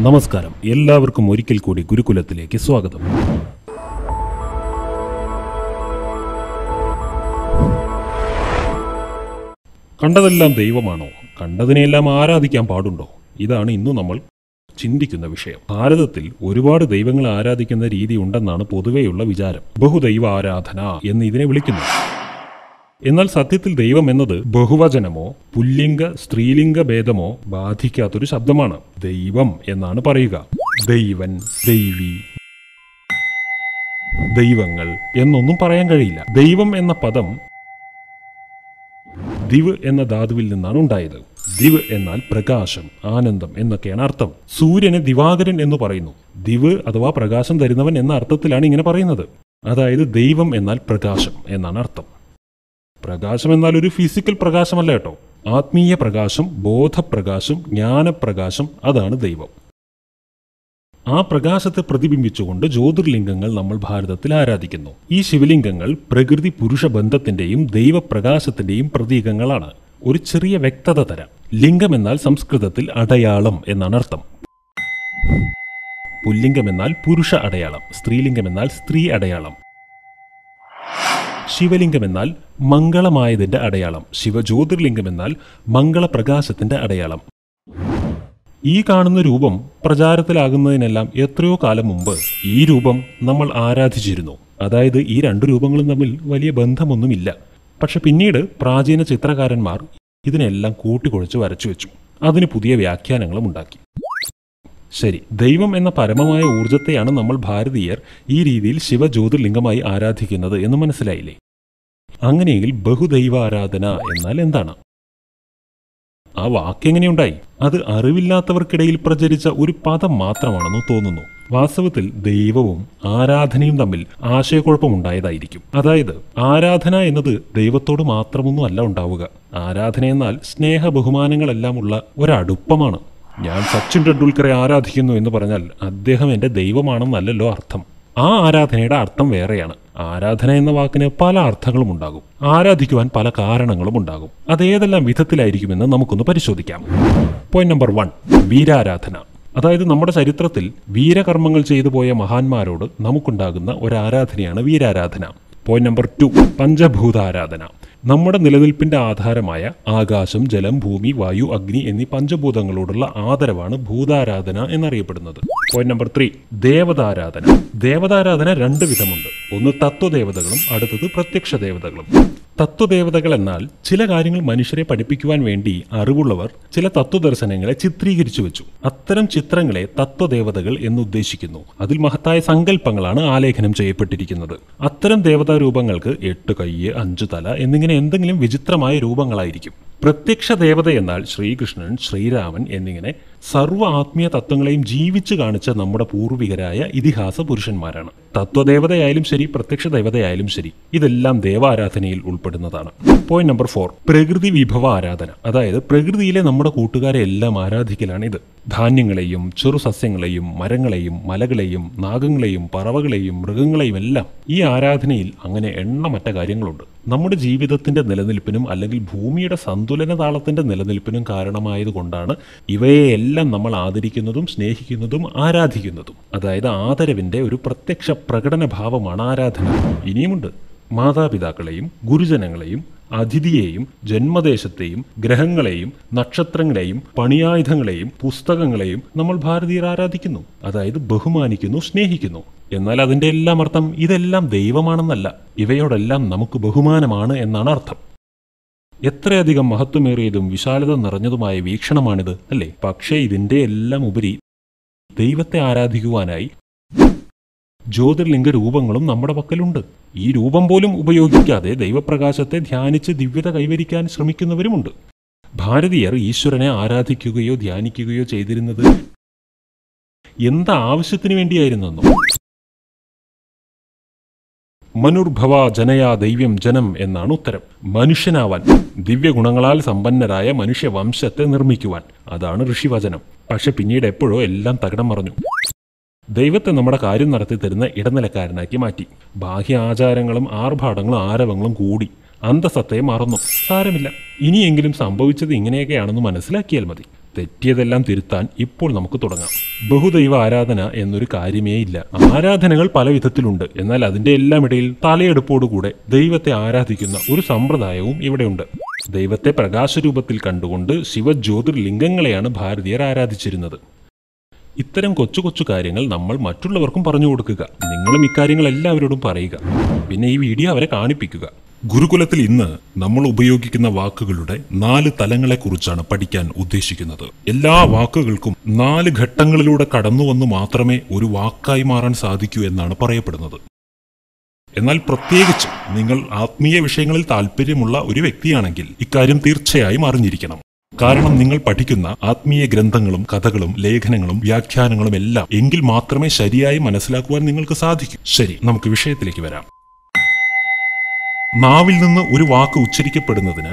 നമസ്കാരം എല്ലാവർക്കും ഒരിക്കൽ കൂടി ഗുരുകുലത്തിലേക്ക് സ്വാഗതം കണ്ടതെല്ലാം ദൈവമാണോ കണ്ടതിനെല്ലാം ആരാധിക്കാൻ പാടുണ്ടോ ഇതാണ് ഇന്ന് നമ്മൾ ചിന്തിക്കുന്ന വിഷയം ഭാരതത്തിൽ ഒരുപാട് ദൈവങ്ങളെ ആരാധിക്കുന്ന രീതി ഉണ്ടെന്നാണ് പൊതുവെയുള്ള വിചാരം ബഹുദൈവ ആരാധന എന്ന് ഇതിനെ വിളിക്കുന്നു എന്നാൽ സത്യത്തിൽ ദൈവം എന്നത് ബഹുവചനമോ പുല്ലിംഗ സ്ത്രീലിംഗ ഭേദമോ ബാധിക്കാത്തൊരു ശബ്ദമാണ് ദൈവം എന്നാണ് പറയുക ദൈവൻ ദൈവി ദൈവങ്ങൾ എന്നൊന്നും പറയാൻ കഴിയില്ല ദൈവം എന്ന പദം ദിവ് എന്ന ധാതുവിൽ നിന്നാണ് ഉണ്ടായത് ദിവ് എന്നാൽ പ്രകാശം ആനന്ദം എന്നൊക്കെയാണ് അർത്ഥം സൂര്യനെ ദിവാകരൻ എന്ന് പറയുന്നു ദിവ് അഥവാ പ്രകാശം തരുന്നവൻ എന്ന അർത്ഥത്തിലാണ് ഇങ്ങനെ പറയുന്നത് അതായത് ദൈവം എന്നാൽ പ്രകാശം എന്നാണ് അർത്ഥം പ്രകാശം എന്നാൽ ഒരു ഫിസിക്കൽ പ്രകാശമല്ല കേട്ടോ ആത്മീയ പ്രകാശം ബോധപ്രകാശം ജ്ഞാനപ്രകാശം അതാണ് ദൈവം ആ പ്രകാശത്തെ പ്രതിബിംബിച്ചുകൊണ്ട് ജ്യോതിർലിംഗങ്ങൾ നമ്മൾ ഭാരതത്തിൽ ആരാധിക്കുന്നു ഈ ശിവലിംഗങ്ങൾ പ്രകൃതി പുരുഷ ബന്ധത്തിന്റെയും ദൈവപ്രകാശത്തിന്റെയും പ്രതീകങ്ങളാണ് ഒരു ചെറിയ വ്യക്തത തരാം ലിംഗം എന്നാൽ സംസ്കൃതത്തിൽ അടയാളം എന്നാണ് അർത്ഥം പുല്ലിംഗം എന്നാൽ പുരുഷ അടയാളം സ്ത്രീലിംഗം എന്നാൽ സ്ത്രീ അടയാളം ശിവലിംഗം എന്നാൽ മംഗളമായതിന്റെ അടയാളം ശിവജ്യോതിർലിംഗം എന്നാൽ മംഗളപ്രകാശത്തിന്റെ അടയാളം ഈ കാണുന്ന രൂപം പ്രചാരത്തിലാകുന്നതിനെല്ലാം എത്രയോ കാലം മുമ്പ് ഈ രൂപം നമ്മൾ ആരാധിച്ചിരുന്നു അതായത് ഈ രണ്ടു രൂപങ്ങളും തമ്മിൽ വലിയ ബന്ധമൊന്നുമില്ല പക്ഷെ പിന്നീട് പ്രാചീന ചിത്രകാരന്മാർ ഇതിനെല്ലാം കൂട്ടിക്കുഴച്ച് വരച്ചു വെച്ചു അതിന് പുതിയ വ്യാഖ്യാനങ്ങളും ഉണ്ടാക്കി ശരി ദൈവം എന്ന പരമമായ ഊർജത്തെയാണ് നമ്മൾ ഭാരതീയർ ഈ രീതിയിൽ ശിവജ്യോതിർലിംഗമായി ആരാധിക്കുന്നത് എന്ന് മനസ്സിലായില്ലേ അങ്ങനെയെങ്കിൽ ബഹുദൈവ ആരാധന എന്നാൽ എന്താണ് ആ വാക്കെങ്ങനെയുണ്ടായി അത് അറിവില്ലാത്തവർക്കിടയിൽ പ്രചരിച്ച ഒരു പദം മാത്രമാണെന്ന് തോന്നുന്നു വാസ്തവത്തിൽ ദൈവവും ആരാധനയും തമ്മിൽ ആശയക്കുഴപ്പമുണ്ടായതായിരിക്കും അതായത് ആരാധന എന്നത് ദൈവത്തോട് മാത്രമൊന്നും അല്ല ഉണ്ടാവുക ആരാധന എന്നാൽ സ്നേഹ ബഹുമാനങ്ങളെല്ലാം ഉള്ള ഒരടുപ്പമാണ് ഞാൻ സച്ചിൻ ടെണ്ടുൽക്കറെ ആരാധിക്കുന്നു എന്ന് പറഞ്ഞാൽ അദ്ദേഹം എൻ്റെ ദൈവമാണെന്നല്ലല്ലോ അർത്ഥം ആ ആരാധനയുടെ അർത്ഥം വേറെയാണ് ആരാധന എന്ന വാക്കിന് പല അർത്ഥങ്ങളും ഉണ്ടാകും ആരാധിക്കുവാൻ പല കാരണങ്ങളും ഉണ്ടാകും അതേതെല്ലാം വിധത്തിലായിരിക്കുമെന്ന് നമുക്കൊന്ന് പരിശോധിക്കാം പോയിന്റ് നമ്പർ വൺ വീരാരാധന അതായത് നമ്മുടെ ചരിത്രത്തിൽ വീരകർമ്മങ്ങൾ ചെയ്തു പോയ മഹാന്മാരോട് നമുക്കുണ്ടാകുന്ന ഒരു ആരാധനയാണ് വീരാരാധന പോയിന്റ് നമ്പർ ടു പഞ്ചഭൂതാരാധന നമ്മുടെ നിലനിൽപ്പിന്റെ ആധാരമായ ആകാശം ജലം ഭൂമി വായു അഗ്നി എന്നീ പഞ്ചഭൂതങ്ങളോടുള്ള ആദരവാണ് ഭൂതാരാധന എന്നറിയപ്പെടുന്നത് പോയിന്റ് നമ്പർ ത്രീ ദേവതാരാധന ദേവതാരാധന രണ്ട് വിധമുണ്ട് ഒന്ന് തത്വദേവതകളും അടുത്തത് പ്രത്യക്ഷ ദേവതകളും തത്വദേവതകൾ എന്നാൽ ചില കാര്യങ്ങൾ മനുഷ്യരെ പഠിപ്പിക്കുവാൻ വേണ്ടി അറിവുള്ളവർ ചില തത്വദർശനങ്ങളെ ചിത്രീകരിച്ചു വെച്ചു അത്തരം ചിത്രങ്ങളെ തത്വദേവതകൾ എന്ന് ഉദ്ദേശിക്കുന്നു അതിൽ മഹത്തായ സങ്കല്പങ്ങളാണ് ആലേഖനം ചെയ്യപ്പെട്ടിരിക്കുന്നത് അത്തരം ദേവതാ രൂപങ്ങൾക്ക് എട്ട് കയ്യ് അഞ്ചു തല എന്നിങ്ങനെ എന്തെങ്കിലും വിചിത്രമായ രൂപങ്ങളായിരിക്കും പ്രത്യക്ഷ ദേവത എന്നാൽ ശ്രീകൃഷ്ണൻ ശ്രീരാമൻ എന്നിങ്ങനെ സർവ്വ ആത്മീയ തത്വങ്ങളെയും ജീവിച്ചു കാണിച്ച നമ്മുടെ പൂർവികരായ ഇതിഹാസ പുരുഷന്മാരാണ് തത്വദേവതയായാലും ശരി പ്രത്യക്ഷ ദേവതയായാലും ശരി ഇതെല്ലാം ദേവാരാധനയിൽ ഉൾപ്പെടുന്നതാണ് പോയിന്റ് നമ്പർ ഫോർ പ്രകൃതി വിഭവ ആരാധന അതായത് പ്രകൃതിയിലെ നമ്മുടെ കൂട്ടുകാരെ എല്ലാം ആരാധിക്കലാണ് ഇത് ധാന്യങ്ങളെയും ചെറുസസ്യങ്ങളെയും മരങ്ങളെയും മലകളെയും നാഗങ്ങളെയും പറവകളെയും മൃഗങ്ങളെയും എല്ലാം ഈ ആരാധനയിൽ അങ്ങനെ എണ്ണമറ്റ കാര്യങ്ങളുണ്ട് നമ്മുടെ ജീവിതത്തിന്റെ നിലനിൽപ്പിനും അല്ലെങ്കിൽ ഭൂമിയുടെ സന്തുലന താളത്തിന്റെ നിലനിൽപ്പിനും കാരണമായതുകൊണ്ടാണ് ഇവയെല്ലാം നമ്മൾ ആദരിക്കുന്നതും സ്നേഹിക്കുന്നതും ആരാധിക്കുന്നതും അതായത് ആദരവിന്റെ ഒരു പ്രത്യക്ഷ പ്രകടന ഭാവമാണ് ആരാധന ഇനിയുമുണ്ട് മാതാപിതാക്കളെയും ഗുരുജനങ്ങളെയും അതിഥിയെയും ജന്മദേശത്തെയും ഗ്രഹങ്ങളെയും നക്ഷത്രങ്ങളെയും പണിയായുധങ്ങളെയും പുസ്തകങ്ങളെയും നമ്മൾ ഭാരതീയർ ആരാധിക്കുന്നു അതായത് ബഹുമാനിക്കുന്നു സ്നേഹിക്കുന്നു എന്നാൽ അതിന്റെ എല്ലാം അർത്ഥം ഇതെല്ലാം ദൈവമാണെന്നല്ല ഇവയോടെല്ലാം നമുക്ക് ബഹുമാനമാണ് എന്നാണ് അർത്ഥം എത്രയധികം മഹത്വമേറിയതും വിശാലത നിറഞ്ഞതുമായ വീക്ഷണമാണിത് അല്ലേ പക്ഷേ ഇതിന്റെ എല്ലാം ഉപരി ദൈവത്തെ ആരാധിക്കുവാനായി ജ്യോതിർലിംഗ രൂപങ്ങളും നമ്മുടെ പക്കലുണ്ട് ഈ രൂപം പോലും ഉപയോഗിക്കാതെ ദൈവപ്രകാശത്തെ ധ്യാനിച്ച് ദിവ്യത കൈവരിക്കാൻ ശ്രമിക്കുന്നവരുമുണ്ട് ഭാരതീയർ ഈശ്വരനെ ആരാധിക്കുകയോ ധ്യാനിക്കുകയോ ചെയ്തിരുന്നത് എന്ത് ആവശ്യത്തിന് വേണ്ടിയായിരുന്നെന്നോ മനുർഭവ ജനയാ ദൈവം ജനം എന്നാണ് ഉത്തരം മനുഷ്യനാവാൻ ദിവ്യഗുണങ്ങളാൽ സമ്പന്നരായ മനുഷ്യവംശത്തെ നിർമ്മിക്കുവാൻ അതാണ് ഋഷിവചനം പക്ഷെ പിന്നീട് എപ്പോഴോ എല്ലാം തകിടം മറഞ്ഞു ദൈവത്തെ നമ്മുടെ കാര്യം നടത്തി തരുന്ന ഇടനിലക്കാരനാക്കി മാറ്റി ബാഹ്യ ആചാരങ്ങളും ആർഭാടങ്ങളും ആരവങ്ങളും കൂടി അന്തസത്തയെ മറന്നു സാരമില്ല ഇനിയെങ്കിലും സംഭവിച്ചത് ഇങ്ങനെയൊക്കെയാണെന്ന് മനസ്സിലാക്കിയാൽ മതി തെറ്റിയതെല്ലാം തിരുത്താൻ ഇപ്പോൾ നമുക്ക് തുടങ്ങാം ബഹുദൈവ ആരാധന എന്നൊരു കാര്യമേ ഇല്ല ആരാധനകൾ പല വിധത്തിലുണ്ട് എന്നാൽ അതിന്റെ എല്ലാം ഇടയിൽ തലയെടുപ്പോടുകൂടെ ദൈവത്തെ ആരാധിക്കുന്ന ഒരു സമ്പ്രദായവും ഇവിടെയുണ്ട് ദൈവത്തെ പ്രകാശരൂപത്തിൽ കണ്ടുകൊണ്ട് ശിവജ്യോതിർലിംഗങ്ങളെയാണ് ഭാരതീയർ ആരാധിച്ചിരുന്നത് ഇത്തരം കൊച്ചു കൊച്ചു കാര്യങ്ങൾ നമ്മൾ മറ്റുള്ളവർക്കും പറഞ്ഞു കൊടുക്കുക നിങ്ങളും ഇക്കാര്യങ്ങൾ എല്ലാവരോടും പറയുക പിന്നെ ഈ വീഡിയോ അവരെ കാണിപ്പിക്കുക ഗുരുകുലത്തിൽ ഇന്ന് നമ്മൾ ഉപയോഗിക്കുന്ന വാക്കുകളുടെ നാല് തലങ്ങളെക്കുറിച്ചാണ് പഠിക്കാൻ ഉദ്ദേശിക്കുന്നത് എല്ലാ വാക്കുകൾക്കും നാല് ഘട്ടങ്ങളിലൂടെ കടന്നുവന്ന് മാത്രമേ ഒരു വാക്കായി മാറാൻ സാധിക്കൂ എന്നാണ് പറയപ്പെടുന്നത് എന്നാൽ പ്രത്യേകിച്ച് നിങ്ങൾ ആത്മീയ വിഷയങ്ങളിൽ താല്പര്യമുള്ള ഒരു വ്യക്തിയാണെങ്കിൽ ഇക്കാര്യം തീർച്ചയായും അറിഞ്ഞിരിക്കണം കാരണം നിങ്ങൾ പഠിക്കുന്ന ആത്മീയ ഗ്രന്ഥങ്ങളും കഥകളും ലേഖനങ്ങളും വ്യാഖ്യാനങ്ങളും എല്ലാം എങ്കിൽ മാത്രമേ ശരിയായി മനസ്സിലാക്കുവാൻ നിങ്ങൾക്ക് സാധിക്കൂ ശരി നമുക്ക് വിഷയത്തിലേക്ക് വരാം നാവിൽ നിന്ന് ഒരു വാക്ക് ഉച്ചരിക്കപ്പെടുന്നതിന്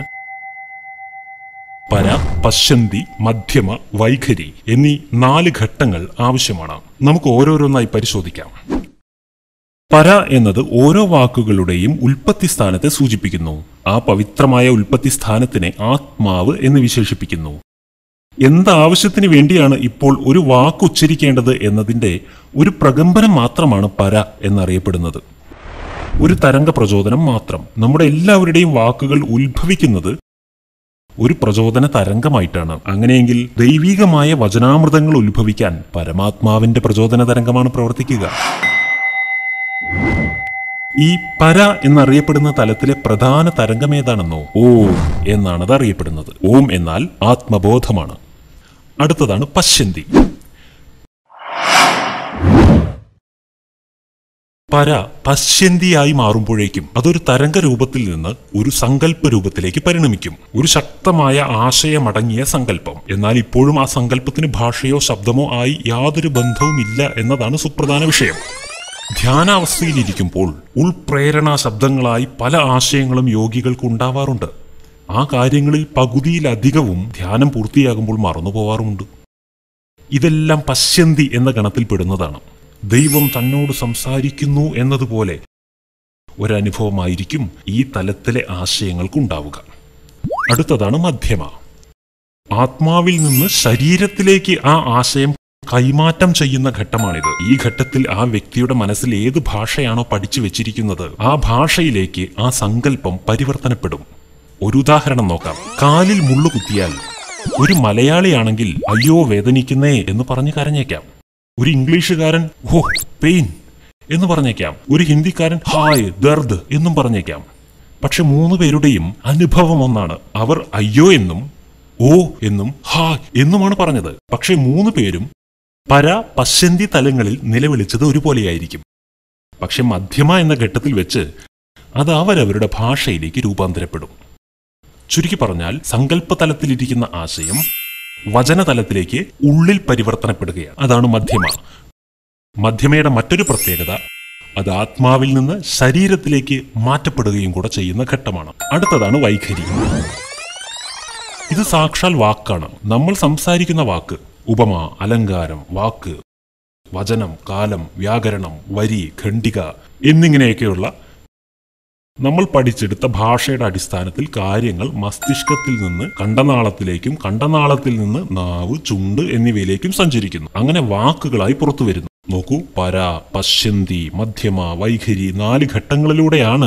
പര പശ്യന്തി മധ്യമ വൈഖരി എന്നീ നാല് ഘട്ടങ്ങൾ ആവശ്യമാണ് നമുക്ക് ഓരോരോന്നായി പരിശോധിക്കാം പര എന്നത് ഓരോ വാക്കുകളുടെയും ഉൽപ്പത്തി സ്ഥാനത്തെ സൂചിപ്പിക്കുന്നു ആ പവിത്രമായ ഉൽപ്പത്തി സ്ഥാനത്തിനെ ആത്മാവ് എന്ന് വിശേഷിപ്പിക്കുന്നു എന്താവശ്യത്തിന് വേണ്ടിയാണ് ഇപ്പോൾ ഒരു വാക്ക് ഉച്ചരിക്കേണ്ടത് എന്നതിന്റെ ഒരു പ്രകമ്പനം മാത്രമാണ് പര എന്നറിയപ്പെടുന്നത് ഒരു തരംഗ പ്രചോദനം മാത്രം നമ്മുടെ എല്ലാവരുടെയും വാക്കുകൾ ഉത്ഭവിക്കുന്നത് ഒരു പ്രചോദന തരംഗമായിട്ടാണ് അങ്ങനെയെങ്കിൽ ദൈവികമായ വചനാമൃതങ്ങൾ ഉത്ഭവിക്കാൻ പരമാത്മാവിന്റെ പ്രചോദന തരംഗമാണ് പ്രവർത്തിക്കുക ഈ പര എന്നറിയപ്പെടുന്ന തലത്തിലെ പ്രധാന തരംഗം ഏതാണെന്നോ ഓം എന്നാണ് അത് അറിയപ്പെടുന്നത് ഓം എന്നാൽ ആത്മബോധമാണ് അടുത്തതാണ് പശ്യന്തി പര പശ്യന്തിയായി മാറുമ്പോഴേക്കും അതൊരു തരംഗ രൂപത്തിൽ നിന്ന് ഒരു സങ്കല്പ രൂപത്തിലേക്ക് പരിണമിക്കും ഒരു ശക്തമായ ആശയമടങ്ങിയ സങ്കല്പം എന്നാൽ ഇപ്പോഴും ആ സങ്കല്പത്തിന് ഭാഷയോ ശബ്ദമോ ആയി യാതൊരു ബന്ധവുമില്ല എന്നതാണ് സുപ്രധാന വിഷയം ധ്യാനാവസ്ഥയിലിരിക്കുമ്പോൾ ഉൾപ്രേരണാ ശബ്ദങ്ങളായി പല ആശയങ്ങളും യോഗികൾക്ക് ഉണ്ടാവാറുണ്ട് ആ കാര്യങ്ങളിൽ പകുതിയിലധികവും ധ്യാനം പൂർത്തിയാകുമ്പോൾ മറന്നുപോവാറുമുണ്ട് ഇതെല്ലാം പശ്യന്തി എന്ന ഗണത്തിൽപ്പെടുന്നതാണ് ദൈവം തന്നോട് സംസാരിക്കുന്നു എന്നതുപോലെ ഒരനുഭവമായിരിക്കും ഈ തലത്തിലെ ആശയങ്ങൾക്കുണ്ടാവുക അടുത്തതാണ് മധ്യമ ആത്മാവിൽ നിന്ന് ശരീരത്തിലേക്ക് ആ ആശയം കൈമാറ്റം ചെയ്യുന്ന ഘട്ടമാണിത് ഈ ഘട്ടത്തിൽ ആ വ്യക്തിയുടെ മനസ്സിൽ ഏത് ഭാഷയാണോ പഠിച്ചു വെച്ചിരിക്കുന്നത് ആ ഭാഷയിലേക്ക് ആ സങ്കല്പം പരിവർത്തനപ്പെടും ഒരു ഉദാഹരണം നോക്കാം കാലിൽ മുള്ളു കുത്തിയാൽ ഒരു മലയാളിയാണെങ്കിൽ അയ്യോ വേദനിക്കുന്നേ എന്ന് പറഞ്ഞ് കരഞ്ഞേക്കാം ഒരു ഇംഗ്ലീഷുകാരൻ ഓ പെയിൻ എന്ന് പറഞ്ഞേക്കാം ഒരു ഹിന്ദിക്കാരൻ ഹായ് ദർദ് എന്നും പറഞ്ഞേക്കാം പക്ഷെ മൂന്ന് പേരുടെയും അനുഭവം ഒന്നാണ് അവർ അയ്യോ എന്നും ഓ എന്നും ഹാ എന്നുമാണ് പറഞ്ഞത് പക്ഷെ മൂന്ന് പേരും പര പശ്യന്തി തലങ്ങളിൽ നിലവിളിച്ചത് ഒരുപോലെയായിരിക്കും പക്ഷെ മധ്യമ എന്ന ഘട്ടത്തിൽ വെച്ച് അത് അവരവരുടെ ഭാഷയിലേക്ക് രൂപാന്തരപ്പെടും ചുരുക്കി പറഞ്ഞാൽ സങ്കല്പ തലത്തിലിരിക്കുന്ന ആശയം വചനതലത്തിലേക്ക് ഉള്ളിൽ പരിവർത്തനപ്പെടുകയാണ് അതാണ് മധ്യമ മധ്യമയുടെ മറ്റൊരു പ്രത്യേകത അത് ആത്മാവിൽ നിന്ന് ശരീരത്തിലേക്ക് മാറ്റപ്പെടുകയും കൂടെ ചെയ്യുന്ന ഘട്ടമാണ് അടുത്തതാണ് വൈഖരി ഇത് സാക്ഷാൽ വാക്കാണ് നമ്മൾ സംസാരിക്കുന്ന വാക്ക് ഉപമ അലങ്കാരം വാക്ക് വചനം കാലം വ്യാകരണം വരി ഖണ്ഡിക എന്നിങ്ങനെയൊക്കെയുള്ള നമ്മൾ പഠിച്ചെടുത്ത ഭാഷയുടെ അടിസ്ഥാനത്തിൽ കാര്യങ്ങൾ മസ്തിഷ്കത്തിൽ നിന്ന് കണ്ടനാളത്തിലേക്കും കണ്ടനാളത്തിൽ നിന്ന് നാവ് ചുണ്ട് എന്നിവയിലേക്കും സഞ്ചരിക്കുന്നു അങ്ങനെ വാക്കുകളായി പുറത്തു വരുന്നു നോക്കൂ പര പശ്യന്തി മധ്യമ വൈഖരി നാല് ഘട്ടങ്ങളിലൂടെയാണ്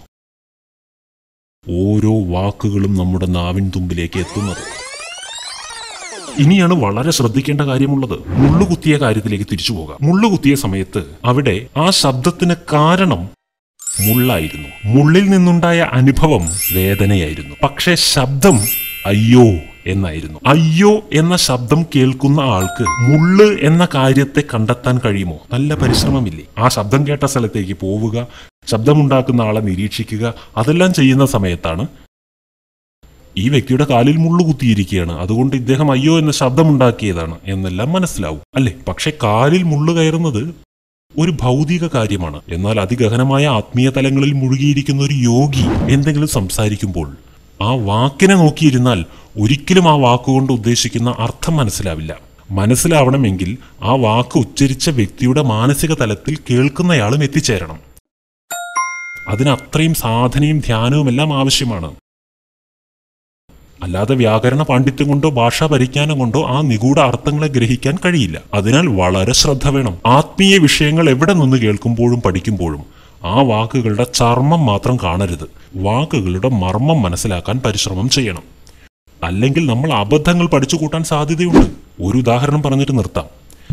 ഓരോ വാക്കുകളും നമ്മുടെ നാവിൻ തുമ്പിലേക്ക് എത്തുന്നത് ഇനിയാണ് വളരെ ശ്രദ്ധിക്കേണ്ട കാര്യമുള്ളത് മുള്ളുകുത്തിയ കാര്യത്തിലേക്ക് തിരിച്ചു പോകാം മുള്ളുകുത്തിയ സമയത്ത് അവിടെ ആ ശബ്ദത്തിന് കാരണം മുള്ളായിരുന്നു മുള്ളിൽ നിന്നുണ്ടായ അനുഭവം വേദനയായിരുന്നു പക്ഷേ ശബ്ദം അയ്യോ എന്നായിരുന്നു അയ്യോ എന്ന ശബ്ദം കേൾക്കുന്ന ആൾക്ക് മുള്ള് എന്ന കാര്യത്തെ കണ്ടെത്താൻ കഴിയുമോ നല്ല പരിശ്രമമില്ലേ ആ ശബ്ദം കേട്ട സ്ഥലത്തേക്ക് പോവുക ശബ്ദമുണ്ടാക്കുന്ന ആളെ നിരീക്ഷിക്കുക അതെല്ലാം ചെയ്യുന്ന സമയത്താണ് ഈ വ്യക്തിയുടെ കാലിൽ മുള്ളു കുത്തിയിരിക്കുകയാണ് അതുകൊണ്ട് ഇദ്ദേഹം അയ്യോ എന്ന ശബ്ദമുണ്ടാക്കിയതാണ് എന്നെല്ലാം മനസ്സിലാവും അല്ലേ പക്ഷെ കാലിൽ മുള്ളു കയറുന്നത് ഒരു ഭൗതിക കാര്യമാണ് എന്നാൽ അതിഗഹനമായ ആത്മീയ തലങ്ങളിൽ മുഴുകിയിരിക്കുന്ന ഒരു യോഗി എന്തെങ്കിലും സംസാരിക്കുമ്പോൾ ആ വാക്കിനെ നോക്കിയിരുന്നാൽ ഒരിക്കലും ആ വാക്കുകൊണ്ട് ഉദ്ദേശിക്കുന്ന അർത്ഥം മനസ്സിലാവില്ല മനസ്സിലാവണമെങ്കിൽ ആ വാക്ക് ഉച്ചരിച്ച വ്യക്തിയുടെ മാനസിക തലത്തിൽ കേൾക്കുന്നയാളും എത്തിച്ചേരണം അതിന് അത്രയും സാധനയും ധ്യാനവും എല്ലാം ആവശ്യമാണ് അല്ലാതെ വ്യാകരണ പാണ്ഡിത്യം കൊണ്ടോ ഭാഷാ പരിജ്ഞാനം കൊണ്ടോ ആ നിഗൂഢ അർത്ഥങ്ങളെ ഗ്രഹിക്കാൻ കഴിയില്ല അതിനാൽ വളരെ ശ്രദ്ധ വേണം ആത്മീയ വിഷയങ്ങൾ എവിടെ നിന്ന് കേൾക്കുമ്പോഴും പഠിക്കുമ്പോഴും ആ വാക്കുകളുടെ ചർമ്മം മാത്രം കാണരുത് വാക്കുകളുടെ മർമ്മം മനസ്സിലാക്കാൻ പരിശ്രമം ചെയ്യണം അല്ലെങ്കിൽ നമ്മൾ അബദ്ധങ്ങൾ പഠിച്ചു കൂട്ടാൻ സാധ്യതയുണ്ട് ഒരു ഉദാഹരണം പറഞ്ഞിട്ട് നിർത്താം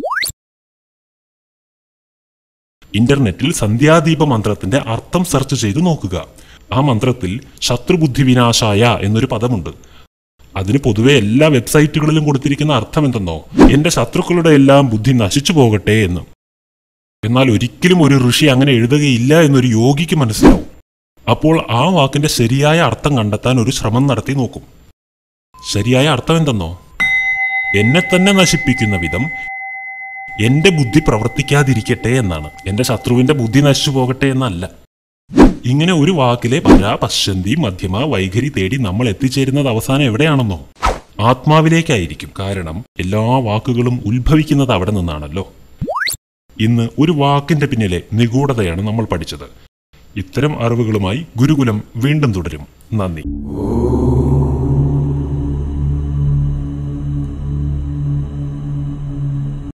ഇന്റർനെറ്റിൽ സന്ധ്യാദീപ മന്ത്രത്തിന്റെ അർത്ഥം സെർച്ച് ചെയ്ത് നോക്കുക ആ മന്ത്രത്തിൽ ശത്രുബുദ്ധി വിനാശായ എന്നൊരു പദമുണ്ട് അതിന് പൊതുവെ എല്ലാ വെബ്സൈറ്റുകളിലും കൊടുത്തിരിക്കുന്ന അർത്ഥം എന്തെന്നോ എന്റെ ശത്രുക്കളുടെ എല്ലാം ബുദ്ധി നശിച്ചു പോകട്ടെ എന്ന് എന്നാൽ ഒരിക്കലും ഒരു ഋഷി അങ്ങനെ എഴുതുകയില്ല എന്നൊരു യോഗിക്ക് മനസ്സിലാവും അപ്പോൾ ആ വാക്കിന്റെ ശരിയായ അർത്ഥം കണ്ടെത്താൻ ഒരു ശ്രമം നടത്തി നോക്കും ശരിയായ അർത്ഥം എന്തെന്നോ എന്നെ തന്നെ നശിപ്പിക്കുന്ന വിധം എന്റെ ബുദ്ധി പ്രവർത്തിക്കാതിരിക്കട്ടെ എന്നാണ് എന്റെ ശത്രുവിന്റെ ബുദ്ധി നശിച്ചു പോകട്ടെ എന്നല്ല ഇങ്ങനെ ഒരു വാക്കിലെ പര പശ്ചന്തി മധ്യമ വൈഖരി തേടി നമ്മൾ എത്തിച്ചേരുന്നത് അവസാനം എവിടെയാണെന്നോ ആത്മാവിലേക്കായിരിക്കും കാരണം എല്ലാ വാക്കുകളും ഉത്ഭവിക്കുന്നത് അവിടെ നിന്നാണല്ലോ ഇന്ന് ഒരു വാക്കിന്റെ പിന്നിലെ നിഗൂഢതയാണ് നമ്മൾ പഠിച്ചത് ഇത്തരം അറിവുകളുമായി ഗുരുകുലം വീണ്ടും തുടരും നന്ദി